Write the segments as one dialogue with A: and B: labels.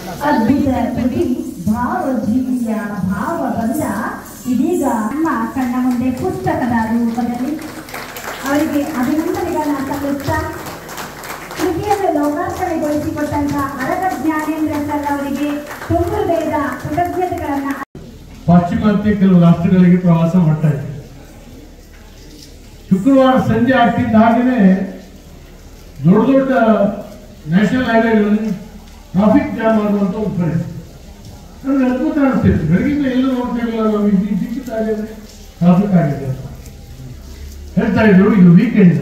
A: ಅದ್ಭುತ ಕೃತಿ ಭಾವ ಜೀವಿಯ ಭಾವ ಬಂದ ಇದೀಗ ನಮ್ಮ ಕಣ್ಣ ಮುಂದೆ ಪುಸ್ತಕದ ರೂಪದಲ್ಲಿ ಅವರಿಗೆ ಅಭಿನಂದನೆಗಳನ್ನ ಸಲ್ಲಿಸ್ತಾ ಕೃತಿಯನ್ನು ಲೋಕಾರ್ಪಣೆಗೊಳಿಸಿಕೊಟ್ಟಂತಹ ಅರಗ ಜ್ಞಾನೇಂದ್ರ ಸರ್ ಅವರಿಗೆ ತುಂಬ ಹೃದಯದ ಕೃತಜ್ಞತೆಗಳನ್ನ
B: ಪಾಶ್ಚಿಮಾತ್ಯ ಕೆಲವು ರಾಷ್ಟ್ರಗಳಿಗೆ ಪ್ರವಾಸ ಮಾಡ್ತಾ ಇದ್ದೆ ಶುಕ್ರವಾರ ಸಂಜೆ ಆಗ್ತಿದ್ದ ಹಾಗೇನೆ ದೊಡ್ಡ ದೊಡ್ಡ ನ್ಯಾಷನಲ್ ಹೈವೇಗಳಲ್ಲಿ ಟ್ರಾಫಿಕ್ ಜಾಮ್ ಆಗುವಂತ ಒಂದು ಪರಿಸ್ಥಿತಿ ನನಗೆ ಅದ್ಭುತ ಅನಿಸ್ತಿತ್ತು ಬೆಳಗಿಂದ ಎಲ್ಲ ನೋಡ್ತಿರಲಿಲ್ಲ ನಾವು ಇದು ಇದ್ದಕ್ಕಿದ್ದಾಗಿದೆ ಟ್ರಾಫಿಕ್ ಆಗಿದೆ ಅಂತ ಹೇಳ್ತಾ ಇದ್ರು ಇದು ವೀಕೆಂಡ್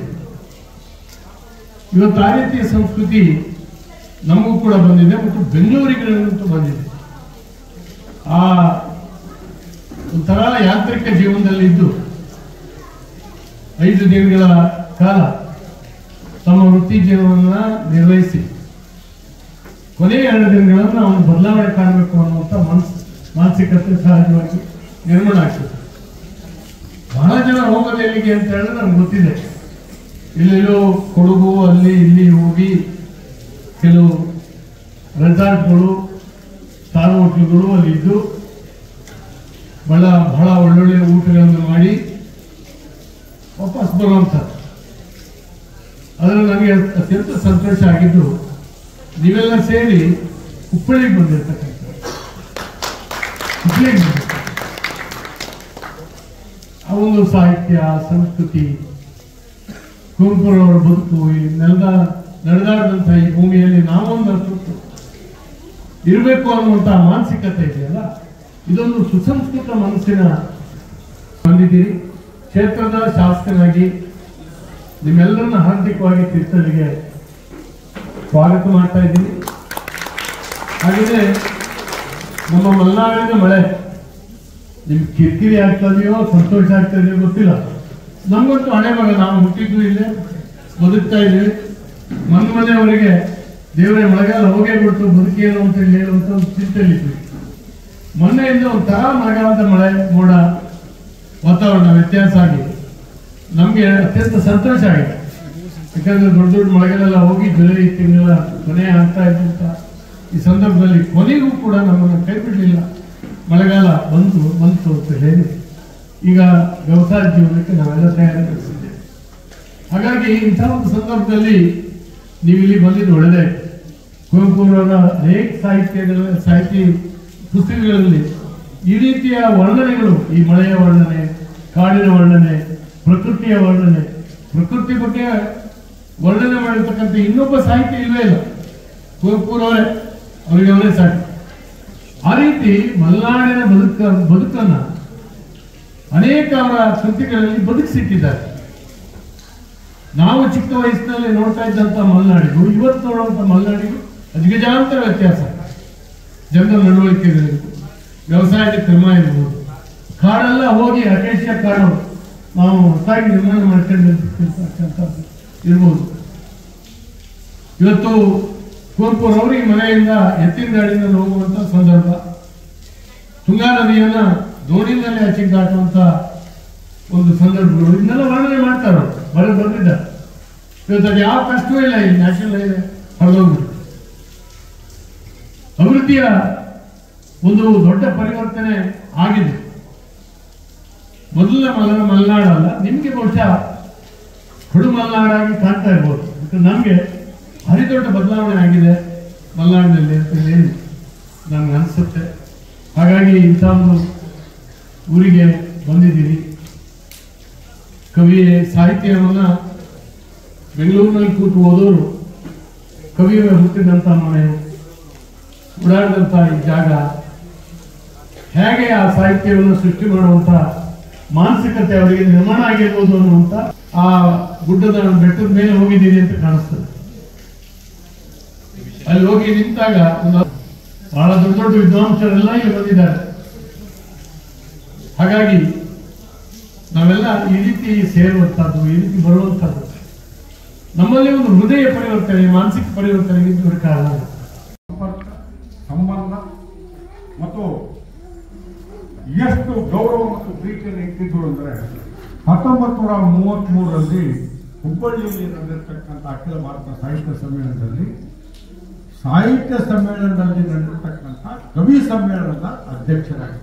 B: ಇವತ್ತು ಆ ರೀತಿಯ ಸಂಸ್ಕೃತಿ ನಮಗೂ ಕೂಡ ಬಂದಿದೆ ಮತ್ತು ಬೆಂಗಳೂರಿಗಳಂತೂ ಬಂದಿದೆ ಆ ಒಂಥರ ಯಾಂತ್ರಿಕ ಜೀವನದಲ್ಲಿ ಇದ್ದು ಐದು ದಿನಗಳ ಕಾಲ ತಮ್ಮ ವೃತ್ತಿ ಜೀವನವನ್ನ ನಿರ್ವಹಿಸಿ ಕೊನೆಯ ಎರಡು ದಿನಗಳನ್ನು ಅವನು ಬದಲಾವಣೆ ಕಾಣಬೇಕು ಅನ್ನುವಂಥ ಮನಸ್ ಮಾನಸಿಕತೆ ಸಹಜವಾಗಿ ನಿರ್ಮಾಣ ಆಗ್ತದೆ ಬಹಳ ಜನ ಹೋಗೋದು ಎಲ್ಲಿಗೆ ಅಂತ ಹೇಳಿದ್ರೆ ನಮ್ಗೆ ಗೊತ್ತಿದೆ ಇಲ್ಲೆಲ್ಲೋ ಕೊಡಗು ಅಲ್ಲಿ ಇಲ್ಲಿ ಹೋಗಿ ಕೆಲವು ರೆಸಾರ್ಟ್ಗಳು ಸ್ಟಾರ್ ಹೋಟ್ಲುಗಳು ಅಲ್ಲಿ ಇದ್ದು ಬಹಳ ಬಹಳ ಒಳ್ಳೊಳ್ಳೆ ಊಟಗಳನ್ನು ಮಾಡಿ ವಾಪಸ್ ಬರುವಂಥದ್ದು ಆದರೆ ನನಗೆ ಅತ್ಯಂತ ಸಂತೋಷ ಆಗಿದ್ದು ನೀವೆಲ್ಲ ಸೇರಿ ಹುಬ್ಬಳ್ಳಿಗೆ ಬಂದಿರ್ತಕ್ಕಂಥ ಹುಬ್ಬಳ್ಳಿಗೆ ಬಂದಿರ್ತಾರೆ ಆ ಒಂದು ಸಾಹಿತ್ಯ ಸಂಸ್ಕೃತಿ ಕುವೆಂಪುರವರ ಬದುಕು ಈ ನೆಲದ ನಡೆದಾಡಿದಂಥ ಈ ಭೂಮಿಯಲ್ಲಿ ನಾವೊಂದಷ್ಟು ಇರಬೇಕು ಅನ್ನುವಂಥ ಮಾನಸಿಕತೆ ಇದೆಯಲ್ಲ ಇದೊಂದು ಸುಸಂಸ್ಕೃತ ಮನಸ್ಸಿನ ಬಂದಿದ್ದೀರಿ ಕ್ಷೇತ್ರದ ಶಾಸಕನಾಗಿ ನಿಮ್ಮೆಲ್ಲರನ್ನ ಹಾರ್ದಿಕವಾಗಿ ತೀರ್ಥಳಿಗೆ ಸ್ವಾಗತ ಮಾಡ್ತಾ ಇದ್ದೀನಿ ಹಾಗೆಯೇ ನಮ್ಮ ಮಲೆನಾಡಿನ ಮಳೆ ನಿಮ್ಗೆ ಕಿರಿಕಿರಿ ಆಗ್ತದೆಯೋ ಸಂತೋಷ ಆಗ್ತದೆಯೋ ಗೊತ್ತಿಲ್ಲ ನಮಗಂತೂ ಹಣೆ ಮಗ ನಾವು ಹುಟ್ಟಿದ್ದು ಇಲ್ಲೇ ಬದುಕ್ತಾ ಇದ್ದೀವಿ ಮನ್ ಮನೆಯವರಿಗೆ ದೇವರೇ ಮಳೆಗಾಲ ಹೋಗೇ ಬಿಟ್ಟು ಬದುಕೇನು ಅಂತ ಹೇಳಿ ಹೇಳುವಂತ ಒಂದು ಚಿಂತೆಯಲ್ಲಿದ್ವಿ ಮೊನ್ನೆಯಿಂದ ಒಂಥರ ಮಳೆಗಾಲದ ಮಳೆ ಮೋಡ ವಾತಾವರಣ ವ್ಯತ್ಯಾಸ ಆಗಿ ನಮಗೆ ಅತ್ಯಂತ ಸಂತೋಷ ಆಗಿದೆ ಯಾಕಂದ್ರೆ ದೊಡ್ಡ ದೊಡ್ಡ ಮಳೆಗಳೆಲ್ಲ ಹೋಗಿ ಜುಲೈ ತಿಂಗಳ ಕೊನೆ ಆಗ್ತಾ ಇದ್ದಂತ ಈ ಸಂದರ್ಭದಲ್ಲಿ ಕೊನೆಗೂ ಕೂಡ ನಮ್ಮನ್ನು ಕೈ ಬಿಡಲಿಲ್ಲ ಮಳೆಗಾಲ ಬಂತು ಬಂತು ಅಂತ ಹೇಳಿ ಈಗ ವ್ಯವಸಾಯ ಜೀವನಕ್ಕೆ ನಾವೆಲ್ಲ ತಯಾರಿ ನಡೆಸಿದ್ದೇವೆ ಹಾಗಾಗಿ ಇಂಥ ಒಂದು ಸಂದರ್ಭದಲ್ಲಿ ನೀವು ಇಲ್ಲಿ ಬಂದಿದ್ದು ಒಳ್ಳೆಯದೇ ಕುವೆಂಪುರವರ ಅನೇಕ ಸಾಹಿತ್ಯಗಳ ಸಾಹಿತ್ಯ ಪುಸ್ತಕಗಳಲ್ಲಿ ಈ ರೀತಿಯ ವರ್ಣನೆಗಳು ಈ ಮಳೆಯ ವರ್ಣನೆ ಕಾಡಿನ ವರ್ಣನೆ ಪ್ರಕೃತಿಯ ವರ್ಣನೆ ಪ್ರಕೃತಿ ಬಗ್ಗೆ ವರ್ಣನೆ ಮಾಡಿರ್ತಕ್ಕಂಥ ಇನ್ನೊಬ್ಬ ಸಾಹಿತ್ಯ ಇಲ್ವೇ ಇಲ್ಲ ಕುವೆಂಪುರವರೇ ಅವರಿಗೆ ಅವರೇ ಸಾಕು ಆ ರೀತಿ ಮಲೆನಾಡಿನ ಬದುಕ ಬದುಕನ್ನ ಅನೇಕ ಅವರ ಕೃತಿಗಳಲ್ಲಿ ಬದುಕಿಸಿಟ್ಟಿದ್ದಾರೆ ನಾವು ಚಿಕ್ಕ ವಯಸ್ಸಿನಲ್ಲಿ ನೋಡ್ತಾ ಇದ್ದಂತ ಮಲೆನಾಡಿಗೂ ಇವತ್ತು ನೋಡುವಂತ ಮಲೆನಾಡಿಗೂ ಅಜಗಜಾಂತರ ವ್ಯತ್ಯಾಸ ಜನರ ನಡವಳಿಕೆ ಇರಬೇಕು ವ್ಯವಸಾಯದ ಕ್ರಮ ಇರ್ಬೋದು ಕಾಡೆಲ್ಲ ಹೋಗಿ ಅಕೇಶಿಯ ಕಾಡು ನಾವು ಹೊಸದಾಗಿ ನಿರ್ಮಾಣ ಮಾಡ್ಕೊಂಡಿರ್ತಕ್ಕಂಥದ್ದು ಇರ್ಬೋದು ಇವತ್ತು ಕುವೆಂಪುರವರು ಈ ಮನೆಯಿಂದ ಎತ್ತಿನ ಗಾಡಿನಲ್ಲಿ ಹೋಗುವಂತ ಸಂದರ್ಭ ತುಂಗಾ ನದಿಯನ್ನ ದೋಣಿನಲ್ಲಿ ಆಚೆಗೆ ದಾಟುವಂತ ಒಂದು ಸಂದರ್ಭಗಳು ಇದನ್ನೆಲ್ಲ ವರ್ಣನೆ ಮಾಡ್ತಾರೆ ಅವರು ಬರೆದು ಬಂದಿದ್ದಾರೆ ಇವತ್ತು ಅದು ಯಾವ ಕಷ್ಟವೂ ಇಲ್ಲ ಈ ನ್ಯಾಷನಲ್ ಹೈವೇ ಹೊರದೋಗ್ಬಿಟ್ಟು ಅಭಿವೃದ್ಧಿಯ ಒಂದು ದೊಡ್ಡ ಪರಿವರ್ತನೆ ಆಗಿದೆ ಮೊದಲ ಮಲ ಮಲೆನಾಡಲ್ಲ ನಿಮ್ಗೆ ಬಹುಶಃ ಕಡು ಮಲೆನಾಡಾಗಿ ಕಾಣ್ತಾ ಇರ್ಬೋದು ಯಾಕಂದ್ರೆ ನಮ್ಗೆ ಭಾರಿ ದೊಡ್ಡ ಬದಲಾವಣೆ ಆಗಿದೆ ಮಲೆನಾಡಿನಲ್ಲಿ ಅಂತ ಹೇಳಿ ನನ್ಗೆ ಅನಿಸುತ್ತೆ ಹಾಗಾಗಿ ಇಂಥ ಒಂದು ಊರಿಗೆ ಬಂದಿದ್ದೀರಿ ಕವಿ ಸಾಹಿತ್ಯವನ್ನ ಬೆಂಗಳೂರಿನಲ್ಲಿ ಕೂತು ಓದೋರು ಕವಿಯ ಹುಟ್ಟಿದಂಥ ಮನೆ ಓಡಾಡಿದಂಥ ಈ ಜಾಗ ಹೇಗೆ ಆ ಸಾಹಿತ್ಯವನ್ನು ಸೃಷ್ಟಿ ಮಾಡುವಂತ ಮಾನಸಿಕತೆ ಅವರಿಗೆ ನಿರ್ಮಾಣ ಆಗಿರ್ಬೋದು ಅನ್ನುವಂತ ಆ ಗುಡ್ಡದ ಬೆಟ್ಟದ ಮೇಲೆ ಹೋಗಿದ್ದೀನಿ ಅಂತ ಕಾಣಿಸ್ತದೆ ಅಲ್ಲಿ ಹೋಗಿ ನಿಂತಾಗ ಒಂದು ಬಹಳ ದೊಡ್ಡ ದೊಡ್ಡ ವಿದ್ವಾಂಸರೆಲ್ಲ ಇಲ್ಲಿ ಬಂದಿದ್ದಾರೆ ಹಾಗಾಗಿ ನಾವೆಲ್ಲ ಈ ರೀತಿ ಸೇರುವಂತಹದ್ದು ಈ ರೀತಿ ಬರುವಂತಹದ್ದು ನಮ್ಮಲ್ಲಿ ಒಂದು ಹೃದಯ ಪರಿವರ್ತನೆ ಮಾನಸಿಕ ಪರಿವರ್ತನೆಗೆ ಇದು ಒಂದು ಕಾರಣ
C: ಸಂಪರ್ಕ ಸಂಬಂಧ ಮತ್ತು ಎಷ್ಟು ಗೌರವ ಮತ್ತು ಪ್ರೀತಿಯನ್ನು ಇಟ್ಟಿದ್ರು ಅಂದರೆ ಹತ್ತೊಂಬತ್ತು ನೂರ ಮೂವತ್ತ್ಮೂರರಲ್ಲಿ ಹುಬ್ಬಳ್ಳಿಯಲ್ಲಿ ನಡೆದಿರ್ತಕ್ಕಂಥ ಅಖಿಲ ಭಾರತ ಸಾಹಿತ್ಯ ಸಮ್ಮೇಳನದಲ್ಲಿ ಸಾಹಿತ್ಯ ಸಮ್ಮೇಳನದಲ್ಲಿ ನಡೆದಿರ್ತಕ್ಕಂಥ ಕವಿ ಸಮ್ಮೇಳನದ ಅಧ್ಯಕ್ಷರಾಗಿದ್ದೆ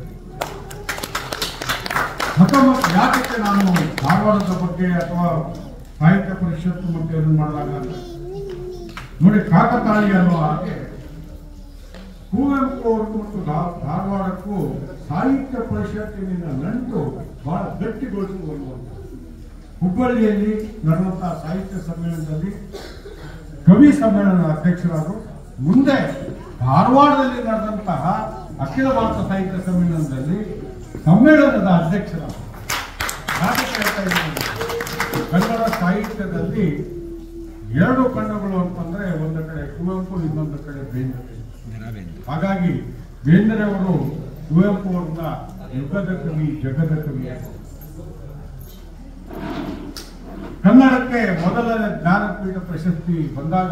C: ಹತ್ತೊಂಬತ್ತು ಯಾಕೆ ನಾನು ಧಾರವಾಡದ ಬಗ್ಗೆ ಅಥವಾ ಸಾಹಿತ್ಯ ಪರಿಷತ್ತು ಮತ್ತೆ ಅದನ್ನು ಮಾಡಿದಾಗ ಅಂದ್ರೆ, ನೋಡಿ ಕಾಕತಾಳಿ ಅನ್ನೋ ಹಾಗೆ ಕುವೆಂಪು ಅವ್ರಿಗೂ ಮತ್ತು ಧಾ- ಧಾರವಾಡಕ್ಕೂ ಸಾಹಿತ್ಯ ಪರಿಷತ್ತಿನಿಂದ ನಂಟು ಬಹಳ ಗಟ್ಟಿಗೊಳಿಸಿರುವಂಥದ್ದು ಹುಬ್ಬಳ್ಳಿಯಲ್ಲಿ ನಡೆದಂತಹ ಸಾಹಿತ್ಯ ಸಮ್ಮೇಳನದಲ್ಲಿ ಕವಿ ಸಮ್ಮೇಳನ ಅಧ್ಯಕ್ಷರಾದರು ಮುಂದೆ ಧಾರವಾಡದಲ್ಲಿ ನಡೆದಂತಹ ಅಖಿಲ ಭಾರತ ಸಾಹಿತ್ಯ ಸಮ್ಮೇಳನದಲ್ಲಿ ಸಮ್ಮೇಳನದ ಅಧ್ಯಕ್ಷರಾದರು ಯಾಕೆ ಹೇಳ್ತಾ ಇದ್ದೀನಿ ಅಂದ್ರೆ, ಕನ್ನಡ ಸಾಹಿತ್ಯದಲ್ಲಿ ಎರಡು ಕಣ್ಣುಗಳು ಅಂತಂದ್ರೆ ಒಂದು ಕಡೆ ಕುವೆಂಪು ಇನ್ನೊಂದು ಕಡೆ ಬೇಂದ್ರೆ ಹಾಗಾಗಿ ಬೇಂದ್ರೆ ಅವರು ಕುವೆಂಪು ಅವ್ರನ್ನ ಯುಗದ ಕವಿ ಜಗದ ಕವಿ ಅಂತ. ಕನ್ನಡಕ್ಕೆ ಮೊದಲ ಜ್ಞಾನಪೀಠ ಪ್ರಶಸ್ತಿ ಬಂದಾಗ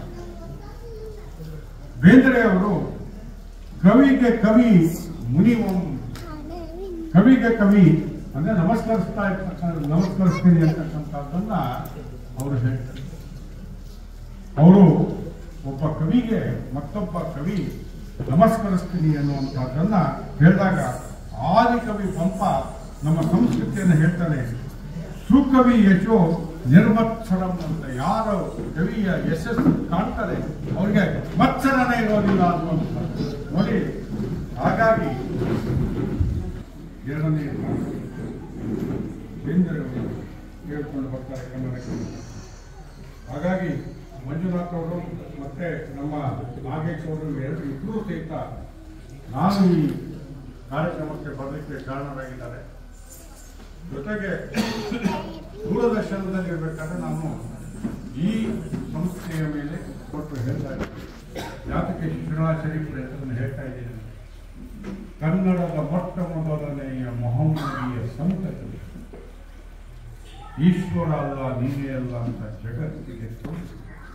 C: ಬೇಂದ್ರೆ ಅವರು ಕವಿಗೆ ಕವಿ ಮುನಿ ಕವಿಗೆ ಕವಿ ಅಂದ್ರೆ ನಮಸ್ಕರಿಸ್ತಾ ಇರ್ತಕ್ಕಂಥ ನಮಸ್ಕರಿಸ್ತೀನಿ ಅಂತಕ್ಕಂಥದ್ದನ್ನ ಅವರು ಹೇಳ್ತಾರೆ ಅವರು ಒಬ್ಬ ಕವಿಗೆ ಮತ್ತೊಬ್ಬ ಕವಿ ನಮಸ್ಕರಿಸ್ತೀನಿ ಅನ್ನುವಂಥದ್ದನ್ನ ಹೇಳಿದಾಗ ಆದಿಕವಿ ಪಂಪ ನಮ್ಮ ಸಂಸ್ಕೃತಿಯನ್ನು ಹೇಳ್ತಾನೆ ಸುಕವಿ ಯಶೋ ನಿರ್ಮತ್ಸರಂ ಅಂತ ಯಾರು ಕವಿಯ ಯಶಸ್ಸು ಕಾಣ್ತಾರೆ ಅವ್ರಿಗೆ ಮತ್ಸರನೇ ಇರೋದಿಲ್ಲ ಅನ್ನುವಂಥದ್ದು ನೋಡಿ ಹಾಗಾಗಿ ಎರಡನೇ ಬೇಂದ್ರೆ ಅವರು ಹೇಳ್ಕೊಂಡು ಬರ್ತಾರೆ ಕನ್ನಡಕ್ಕೆ ಹಾಗಾಗಿ ಮಂಜುನಾಥ್ ಅವರು ಮತ್ತೆ ನಮ್ಮ ನಾಗೇಶ್ ಅವರು ಎರಡು ಇಬ್ಬರು ಸಹಿತ ನಾನು ಈ ಕಾರ್ಯಕ್ರಮಕ್ಕೆ ಬರಲಿಕ್ಕೆ ಕಾರಣರಾಗಿದ್ದಾರೆ ಜೊತೆಗೆ ದೂರದರ್ಶನದಲ್ಲಿ ಇರಬೇಕಾದ್ರೆ ನಾನು ಈ ಸಂಸ್ಥೆಯ ಮೇಲೆ ಕೊಟ್ಟು ಹೇಳ್ತಾ ಇದ್ದೀನಿ ಯಾತಕ್ಕೆ ಶಿಕ್ಷಣ ಶರೀಫ್ ಹೆಸರನ್ನು ಹೇಳ್ತಾ ಇದ್ದೀನಿ ಕನ್ನಡದ ಮೊಟ್ಟ ಮೊದಲನೆಯ ಮೊಹಮ್ಮದಿಯ ಸಂತತಿ ಈಶ್ವರ ಅಲ್ಲ ನೀನೇ ಅಲ್ಲ ಅಂತ ಜಗತ್ತಿಗೆ ತೋರಿಸಿ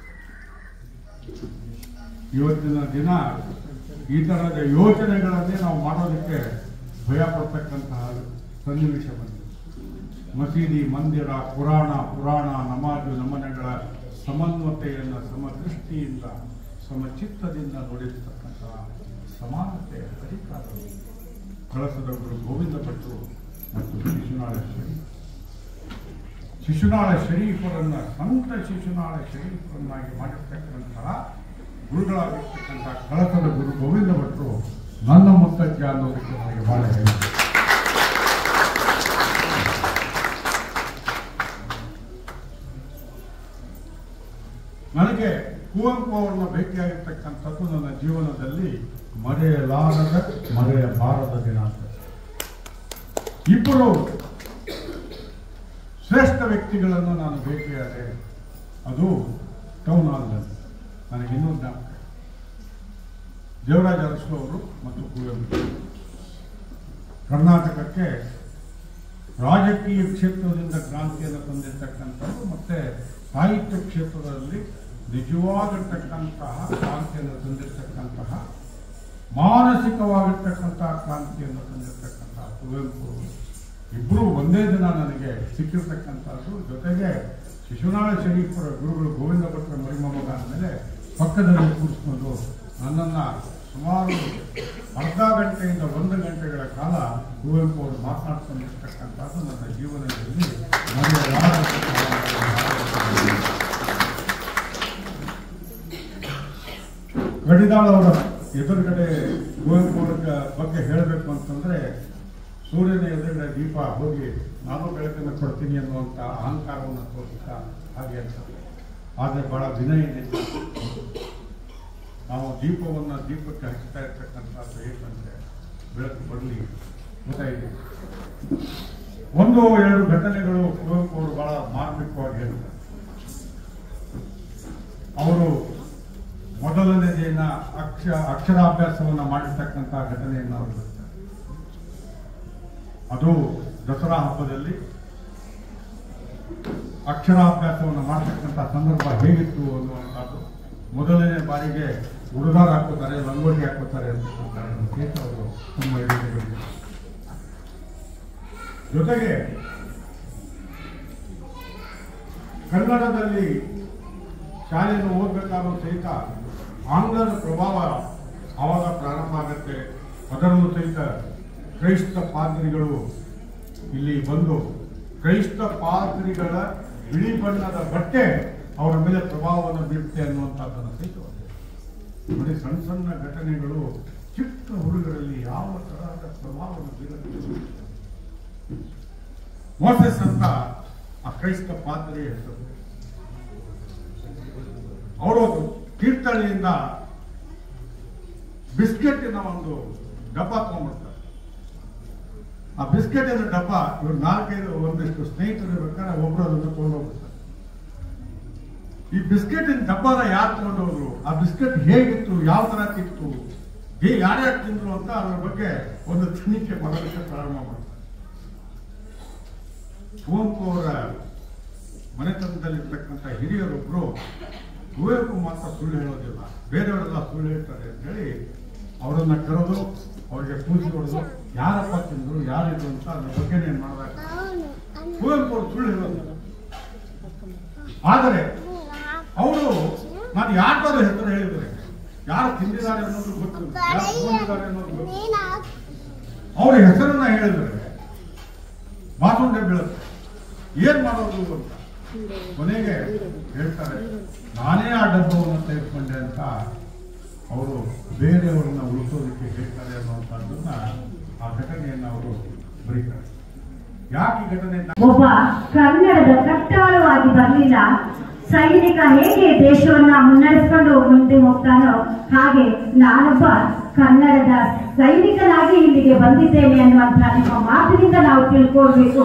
C: ಇವತ್ತಿನ ದಿನ ಈ ತರದ ಯೋಚನೆಗಳನ್ನೇ ನಾವು ಮಾಡೋದಕ್ಕೆ ಭಯ ಪಡ್ತಕ್ಕಂತಹ ಸನ್ನಿವೇಶ ಬಂದಿದೆ ಮಸೀದಿ ಮಂದಿರ ಪುರಾಣ ಪುರಾಣ ನಮಾಜು ನಮನೆಗಳ ಸಮನ್ವತೆಯನ್ನು ಸಮದೃಷ್ಟಿಯಿಂದ ಸಮಚಿತ್ತದಿಂದ ನೋಡಿರ್ತಕ್ಕಂತಹ ಸಮಾನತೆಯ ಅಧಿಕಾರವು ಕಳಸದ ಗುರು ಗೋವಿಂದ ಭಟ್ರು ಮತ್ತು ಶಿಶುನಾಳ ಶರೀಫ್ ಶಿಶುನಾಳ ಶರೀಫರನ್ನ ಸಂತ ಶಿಶುನಾಳ ಶರೀಫರನ್ನಾಗಿ ಮಾಡಿರ್ತಕ್ಕಂತಹ ಗುರುಗಳಾಗಿರ್ತಕ್ಕಂಥ ಕಳಸದ ಗುರು ಗೋವಿಂದ ಭಟ್ರು ನನ್ನ ಮುತ್ತಜ್ಜ ಅನ್ನೋದಕ್ಕೆ ನನಗೆ ಬಹಳ ಹೇಳಿ ನನಗೆ ಕುವೆಂಪು ಅವರನ್ನ ಭೇಟಿಯಾಗಿರ್ತಕ್ಕಂಥದ್ದು ನನ್ನ ಜೀವನದಲ್ಲಿ ಮರೆಯಲಾರದ ಮರೆಯಬಾರದ ದಿನ ಅಂತ ಇಬ್ಬರು ಶ್ರೇಷ್ಠ ವ್ಯಕ್ತಿಗಳನ್ನು ನಾನು ಭೇಟಿಯಾದೆ ಅದು ಟೌನ್ ಹಾಲ್ನಲ್ಲಿ ನನಗೆ ಇನ್ನೂ ಜ್ಞಾಪಕ ಇದೆ. ದೇವರಾಜ ಅರಸು ಅವರು ಮತ್ತು ಕುವೆಂಪು ಕರ್ನಾಟಕಕ್ಕೆ ರಾಜಕೀಯ ಕ್ಷೇತ್ರದಿಂದ ಕ್ರಾಂತಿಯನ್ನು ತಂದಿರತಕ್ಕಂಥದ್ದು ಮತ್ತೆ ಸಾಹಿತ್ಯ ಕ್ಷೇತ್ರದಲ್ಲಿ ನಿಜವಾಗಿರ್ತಕ್ಕಂತಹ ಕ್ರಾಂತಿಯನ್ನು ತಂದಿರತಕ್ಕಂತಹ ಮಾನಸಿಕವಾಗಿರ್ತಕ್ಕಂತಹ ಕ್ರಾಂತಿಯನ್ನು ತಂದಿರತಕ್ಕಂತಹ ಕುವೆಂಪು ಅವರು ಇಬ್ಬರು ಒಂದೇ ದಿನ ನನಗೆ ಸಿಕ್ಕಿರ್ತಕ್ಕಂಥದ್ದು ಜೊತೆಗೆ ಶಿಶುನಾಳ ಶರೀಫರ ಗುರುಗಳು ಗೋವಿಂದ ಭಟ್ರ ಮರಿಮೊಮ್ಮಗ ಅಂದಮೇಲೆ ಪಕ್ಕದಲ್ಲಿ ಕೂರಿಸ್ಕೊಂಡು ನನ್ನನ್ನು ಸುಮಾರು ಅರ್ಧ ಗಂಟೆಯಿಂದ ಒಂದು ಗಂಟೆಗಳ ಕಾಲ ಕುವೆಂಪು ಅವರು ಮಾತನಾಡ್ಕೊಂಡಿರ್ತಕ್ಕಂಥದ್ದು ನನ್ನ ಜೀವನದಲ್ಲಿ ಮರೆಯಲಾರದ ಗಡಿದಾಳ್ ಅವರ ಎದುರುಗಡೆ ಕುವೆಂಪು ಅವರ ಬಗ್ಗೆ ಹೇಳಬೇಕು ಅಂತಂದ್ರೆ ಸೂರ್ಯನ ಎದುರುಗಡೆ ದೀಪ ಹೋಗಿ ನಾನು ಬೆಳಕನ್ನು ಕೊಡ್ತೀನಿ ಅನ್ನುವಂಥ ಅಹಂಕಾರವನ್ನು ತೋರಿಸ್ತಾ ಹಾಗೆ ಅನ್ಸುತ್ತೆ ಆದರೆ ಬಹಳ ವಿನಯದಿಂದ ನಾವು ದೀಪವನ್ನು ದೀಪಕ್ಕೆ ಹಚ್ತಾ ಇರ್ತಕ್ಕಂಥದ್ದು ಏಕಂದ್ರೆ ಬೆಳಕು ಬರಲಿ ಗೊತ್ತಾಗಿದೆ ಒಂದು ಎರಡು ಘಟನೆಗಳು ಕುವೆಂಪು ಅವರು ಬಹಳ ಮಾರ್ಮಿಕವಾಗಿ ಹೇಳ್ತಾರೆ ಅವರು ಮೊದಲನೇ ದಿನ ಅಕ್ಷ ಅಕ್ಷರಾಭ್ಯಾಸವನ್ನು ಮಾಡಿರ್ತಕ್ಕಂಥ ಘಟನೆಯನ್ನು ಅವರು ಹೇಳ್ತಾರೆ ಅದು ದಸರಾ ಹಬ್ಬದಲ್ಲಿ ಅಕ್ಷರಾಭ್ಯಾಸವನ್ನು ಮಾಡ್ತಕ್ಕಂಥ ಸಂದರ್ಭ ಹೇಗಿತ್ತು ಅನ್ನುವಂಥದ್ದು ಮೊದಲನೇ ಬಾರಿಗೆ ಹುಡುಗಾರ ಹಾಕೋತಾರೆ ಲಂಗೋಟಿ ಹಾಕೋತಾರೆ ಅಂತ ಅವರು ತುಂಬ ಹಿಡಿದಿದ್ದಾರೆ. ಜೊತೆಗೆ ಕನ್ನಡದಲ್ಲಿ ಶಾಲೆಯನ್ನು ಓದಬೇಕಾದ್ರೂ ಸಹಿತ ಆಂಗ್ಲರ ಪ್ರಭಾವ ಆವಾಗ ಪ್ರಾರಂಭ ಆಗುತ್ತೆ ಅದರಲ್ಲೂ ಸಹಿತ ಕ್ರೈಸ್ತ ಪಾದ್ರಿಗಳು ಇಲ್ಲಿ ಬಂದು ಕ್ರೈಸ್ತ ಪಾದ್ರಿಗಳ ಬಿಳಿ ಬಣ್ಣದ ಬಟ್ಟೆ ಅವರ ಮೇಲೆ ಪ್ರಭಾವವನ್ನು ಬೀರುತ್ತೆ ಅನ್ನುವಂಥದ್ದನ್ನು ಸಹಿತ ಒಂದು ನೋಡಿ ಸಣ್ಣ ಸಣ್ಣ ಘಟನೆಗಳು ಚಿಕ್ಕ ಹುಡುಗರಲ್ಲಿ ಯಾವ ತರಹದ ಪ್ರಭಾವವನ್ನು ಬೀರುತ್ತೆ ಮೋಸೆಸ್ ಅಂತ ಆ ಕ್ರೈಸ್ತ ಪಾತ್ರೆಯ ಹೆಸರು ಅವರು ತೀರ್ಥಹಳ್ಳಿಯಿಂದ ಬಿಸ್ಕೆಟಿನ ಒಂದು ಡಬ್ಬ ತಗೊಂಡ್ಬಿಡ್ತಾರೆ ಆ ಬಿಸ್ಕೆಟಿನ ಡಬ್ಬ ಇವ್ರು ನಾಲ್ಕೈದು ಒಂದಿಷ್ಟು ಸ್ನೇಹಿತರು ಇರ್ಬೇಕಾದ್ರೆ ಒಬ್ರು ಅದನ್ನು ತಗೊಂಡೋಗ್ಬಿಡ್ತಾರೆ ಈ ಬಿಸ್ಕೆಟಿನ ಡಬ್ಬನ ಯಾರು ತಗೊಂಡೋದ್ರು ಆ ಬಿಸ್ಕೆಟ್ ಹೇಗಿತ್ತು ಯಾವ ತರ ತಿತ್ತು ಹೇ ಯಾರ್ಯಾರು ತಿಂದ್ರು ಅಂತ ಅದ್ರ ಬಗ್ಗೆ ಒಂದು ತನಿಖೆ ಮಾಡೋದಕ್ಕೆ ಪ್ರಾರಂಭ ಮಾಡ್ತಾರೆ ಕುವೆಂಪು ಅವರ ಮನೆತನದಲ್ಲಿರ್ತಕ್ಕಂಥ ಹಿರಿಯರೊಬ್ರು ಕುವೆಂಪು ಮಾತ್ರ ಸುಳ್ಳು ಹೇಳೋದಿಲ್ಲ ಬೇರೆಯವರೆಲ್ಲ ಸುಳ್ಳು ಹೇಳ್ತಾರೆ ಅಂತ ಹೇಳಿ ಅವರನ್ನ ಕರೆದು ಅವ್ರಿಗೆ ಪೂಜೆ ಹೊಡೆದು ಯಾರಪ್ಪ ತಿಂದ್ರು ಯಾರಿದ್ರು ಅಂತ ಅದ್ರ ಬಗ್ಗೆ ಏನ್ ಮಾಡಿದಾಗ ಕುವೆಂಪು ಅವರು ಸುಳ್ಳು ಹೇಳೋದಿಲ್ಲ ಆದರೆ ಅವರು ನಾನು ಯಾರ್ದಾದ್ರು ಹೆಸರು ಹೇಳಿದ್ರೆ ಯಾರು ತಿಂದಿದ್ದಾರೆ ಅನ್ನೋದು ಗೊತ್ತು ಯಾರು ತಗೊಂಡಿದ್ದಾರೆ ಅನ್ನೋದು ಗೊತ್ತು ಅವ್ರ ಹೆಸರನ್ನ ಹೇಳಿದ್ರೆ ಬಾಸುಂಡೆ ಬೀಳುತ್ತೆ ಏನ್ ಮಾಡೋದು ಅಂತ ಕೊನೆಗೆ ಹೇಳ್ತಾರೆ ನಾನೇ ಆ ಡಬ್ಬವನ್ನು ತೆಗೆದುಕೊಂಡೆ ಅಂತ ಅವರು ಬೇರೆಯವರನ್ನ ಉಳಿಸೋದಕ್ಕೆ ಹೇಳ್ತಾರೆ ಅನ್ನುವಂಥದ್ದನ್ನ ಆ ಘಟನೆಯನ್ನ ಅವರು ಬರೀತಾರೆ ಯಾಕೆ ಈ ಘಟನೆ
A: ಒಬ್ಬ ಕನ್ನಡದ ಕಟ್ಟಾಳವಾಗಿ ಬರಲಿಲ್ಲ ಸೈನಿಕ ಹೇಗೆ ದೇಶವನ್ನ ಮುನ್ನಡೆಸ್ಕೊಂಡು ಮುಂದೆ ಹೋಗ್ತಾನೋ ಹಾಗೆ ನಾನೊಬ್ಬ ಕನ್ನಡದ ಸೈನಿಕನಾಗಿ ಇಲ್ಲಿಗೆ ಬಂದಿದ್ದೇನೆ ಅನ್ನುವಂತಹ ನಿಮ್ಮ ಮಾತಿನಿಂದ ನಾವು ತಿಳ್ಕೊಳ್ಬೇಕು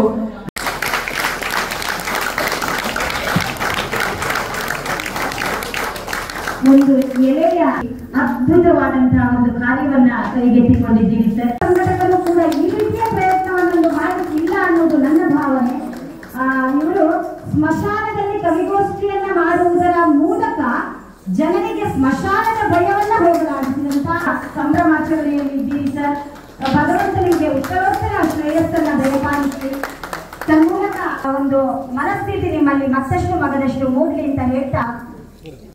A: ಒಂದು ಎಳೆಯ ಅದ್ಭುತವಾದಂತಹ ಒಂದು ಕಾರ್ಯವನ್ನ ಕೈಗೆತ್ತಿಕೊಂಡಿದ್ದೀರಿ ಸರ್ ಸಂಘಟಕರು ಕೂಡ ಈ ರೀತಿಯ ಪ್ರಯತ್ನವನ್ನು ಮಾಡಲಿಕ್ಕಿಲ್ಲ ಅನ್ನೋದು ನನ್ನ ಭಾವನೆ ಆ, ಇವರು ಸ್ಮಶಾನದಲ್ಲಿ ಕವಿಗೋಷ್ಠಿಯನ್ನ ಮಾಡುವುದರ ಮೂಲಕ ಜನರಿಗೆ ಸ್ಮಶಾನದ ಭಯವನ್ನ ಹೋಗಲಾಡಿಸಿದಂತಹ ಸಂಭ್ರಮಾಚರಣೆಯಲ್ಲಿ ಇದ್ದೀರಿ ಸರ್ ಭಗವಂತ ನಿಮಗೆ ಉತ್ತರೋತ್ತರ ಶ್ರೇಯಸ್ಸನ್ನ ದಯಪಾಲಿಸಿ ತನ್ಮೂಲಕ ಒಂದು ಮನಸ್ಥಿತಿ ನಿಮ್ಮಲ್ಲಿ ಮತ್ತಷ್ಟು ಮಗದಷ್ಟು ಮೂಡ್ಲಿ ಅಂತ ಹೇಳ್ತಾ